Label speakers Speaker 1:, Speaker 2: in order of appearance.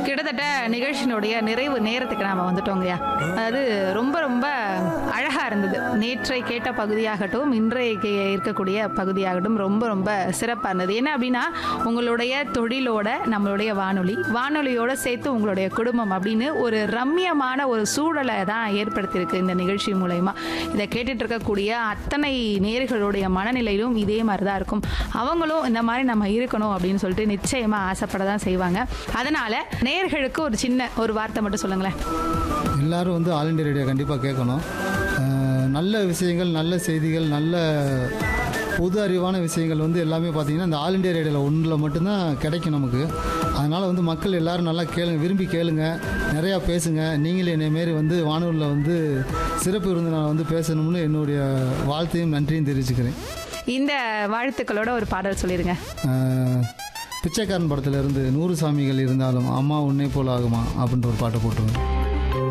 Speaker 1: கிட்டத்தட்ட நிகழ்ச்சியினுடைய நிறைவு நேரத்துக்கு நாம வந்துட்டோங்கய்யா அதாவது ரொம்ப ரொம்ப அழகா இருந்தது நேற்றை கேட்ட பகுதியாகட்டும் இன்றைக்கு இருக்கக்கூடிய பகுதியாகட்டும் ரொம்ப ரொம்ப சிறப்பாக இருந்தது என்ன அப்படின்னா உங்களுடைய தொழிலோட நம்மளுடைய வானொலி வானொலியோட சேர்த்து உங்களுடைய குடும்பம் அப்படின்னு ஒரு ரம்மியமான ஒரு சூழலை தான் ஏற்படுத்தியிருக்கு இந்த நிகழ்ச்சி மூலயமா இதை கேட்டுட்டு இருக்கக்கூடிய அத்தனை நேர்களுடைய மனநிலையிலும் இதே மாதிரி தான் இருக்கும் அவங்களும் இந்த மாதிரி நம்ம இருக்கணும் அப்படின்னு சொல்லிட்டு நிச்சயமா ஆசைப்பட தான் செய்வாங்க அதனால நேர்களுக்கு ஒரு சின்ன ஒரு வார்த்தை மட்டும் சொல்லுங்களேன்
Speaker 2: எல்லாரும் வந்து ஆல் இண்டியா ரேடியோ கண்டிப்பாக கேட்கணும் அஹ் நல்ல விஷயங்கள் நல்ல செய்திகள் நல்ல பொது அறிவான விஷயங்கள் வந்து எல்லாமே பார்த்தீங்கன்னா இந்த ஆல் இண்டியா ரேடியோவில் ஒன்றில் மட்டும்தான் கிடைக்கும் நமக்கு அதனால் வந்து மக்கள் எல்லாரும் நல்லா கேளுங்க விரும்பி கேளுங்க நிறையா பேசுங்க நீங்களே என்னை மாரி வந்து வானூரில் வந்து சிறப்பு விருந்தினர் வந்து பேசணும்னு என்னுடைய வாழ்த்தையும் நன்றியும் தெரிவிச்சுக்கிறேன்
Speaker 1: இந்த வாழ்த்துக்களோட ஒரு பாடல் சொல்லிடுங்க
Speaker 2: அஹ் பிச்சைக்காரன் படத்துல இருந்து நூறு சாமிகள் இருந்தாலும் அம்மா உன்னை போல் ஆகுமா அப்படின்ற ஒரு பாட்டை போட்டுருவேன்